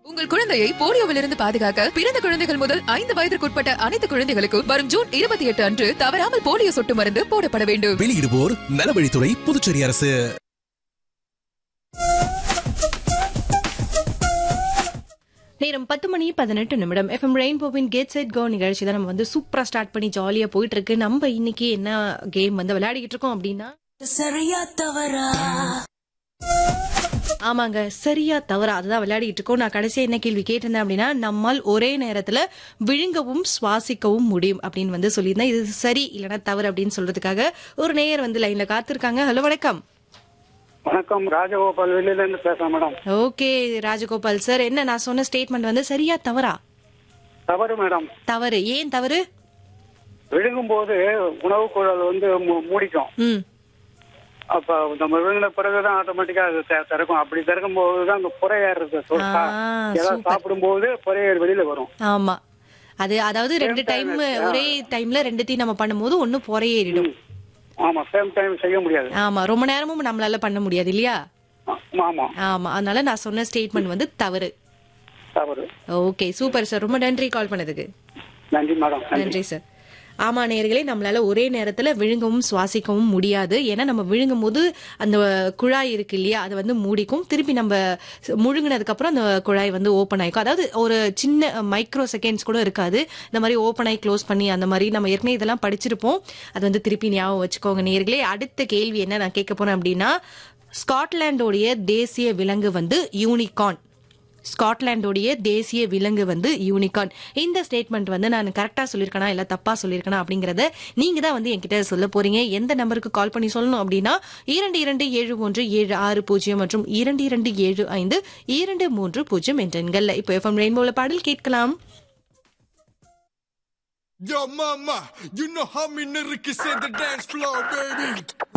உங்கள் குழந்தையை போலியோவிலிருந்து பாதுகாக்க பிறந்த குழந்தைகள் முதல் ஐந்து வயதிற்குட்பட்ட அனைத்து குழந்தைகளுக்கும் வரும் ஜூன் இருபத்தி எட்டு அன்று தவறாமல் போலியோ சொட்டு மருந்து போடப்பட வேண்டும் வெளியிடுவோர் நலவழித்துறை புதுச்சேரி அரசு நேரம் பத்து மணி பதினெட்டு நிமிடம் எஃப்எம் ரெயின்போவின் கேட் சைட் கோ நிகழ்ச்சி தான் நம்ம வந்து சூப்பரா ஸ்டார்ட் பண்ணி ஜாலியா போயிட்டு இருக்கு நம்ம இன்னைக்கு என்ன கேம் வந்து விளையாடிக்கிட்டு இருக்கோம் அப்படின்னா சரியா தவறா ஆமாங்க சரியா தவறா அதுதான் விளையாடிட்டு இருக்கோம் நான் கடைசியா என்ன கேள்வி கேட்டிருந்தேன் அப்படின்னா நம்மால் ஒரே நேரத்துல விழுங்கவும் சுவாசிக்கவும் முடியும் அப்படின்னு வந்து சொல்லியிருந்தேன் இது சரி இல்லைன்னா தவறு அப்படின்னு சொல்றதுக்காக ஒரு நேயர் வந்து லைன்ல காத்திருக்காங்க ஹலோ வணக்கம் வணக்கம் ராஜகோபால் வெளியில இருந்து பேசுறேன் மேடம் ஓகே ராஜகோபால் சார் என்ன நான் சொன்ன ஸ்டேட்மெண்ட் வந்து சரியா தவறா தவறு மேடம் தவறு ஏன் தவறு விழுங்கும் போது உணவு குழல் வந்து மூ- மூடிக்கும் ம் அப்ப நம்ம விழுங்கின பிறகுதான் ஆட்டோமேட்டிக்கா அது தி- திறக்கும் அப்படி திறக்கும் போதுதான் அந்த புறையேறது சொல்றா ஆ, ஏதாவது சூப்பர். சாப்பிடும் போது புறையேறு வெளியில வரும் ஆமா அது அதாவது ரெண்டு டைம் ஒரே டைம்ல ரெண்டுத்தையும் நம்ம பண்ணும்போது ஒண்ணு பொறையேறிடும் ஆமா சேம் டைம் செய்ய முடியாது ஆமா ரொம்ப நேரமும் நம்மளால பண்ண முடியாது இல்லையா ஆ- ஆமா ஆமா அதனால நான் சொன்ன ஸ்டேட்மெண்ட் வந்து தவறு தவறு ஓகே சூப்பர் சார் ரொம்ப நன்றி கால் பண்ணதுக்கு நன்றி மேடம் நன்றி நன்றி சார் ஆமா நேர்களே நம்மளால ஒரே நேரத்துல விழுங்கவும் சுவாசிக்கவும் முடியாது ஏன்னா நம்ம விழுங்கும் போது அந்த குழாய் இருக்கு இல்லையா அது வந்து மூடிக்கும் திருப்பி நம்ம முழுங்கினதுக்கு அப்புறம் அந்த குழாய் வந்து ஓப்பன் ஆயிக்கும் அதாவது ஒரு சின்ன மைக்ரோ செகண்ட்ஸ் கூட இருக்காது இந்த மாதிரி ஓப்பன் ஆகி க்ளோஸ் பண்ணி அந்த மாதிரி நம்ம ஏற்கனவே இதெல்லாம் படிச்சிருப்போம் அது வந்து திருப்பி ஞாபகம் வச்சுக்கோங்க நேர்களே அடுத்த கேள்வி என்ன நான் கேட்க போறேன் அப்படின்னா ஸ்காட்லாண்டோடைய தேசிய விலங்கு வந்து யூனிகார்ன் ஸ்காட்லாண்டோடைய தேசிய விலங்கு வந்து யூனிகார்ன் இந்த ஸ்டேட்மெண்ட் வந்து நான் கரெக்டா சொல்லியிருக்கேனா இல்ல தப்பா சொல்லியிருக்கேனா அப்படிங்கறத நீங்க தான் வந்து என்கிட்ட சொல்ல போறீங்க எந்த நம்பருக்கு கால் பண்ணி சொல்லணும் அப்படின்னா இரண்டு இரண்டு ஏழு ஒன்று ஏழு ஆறு பூஜ்ஜியம் மற்றும் இரண்டு இரண்டு ஏழு ஐந்து இரண்டு மூன்று பூஜ்ஜியம் என்ற எண்கள்ல இப்போ எஃப்எம் ரெயின்போல பாடல் கேட்கலாம் Yo, mama, you know how me niggas say the dance floor, baby.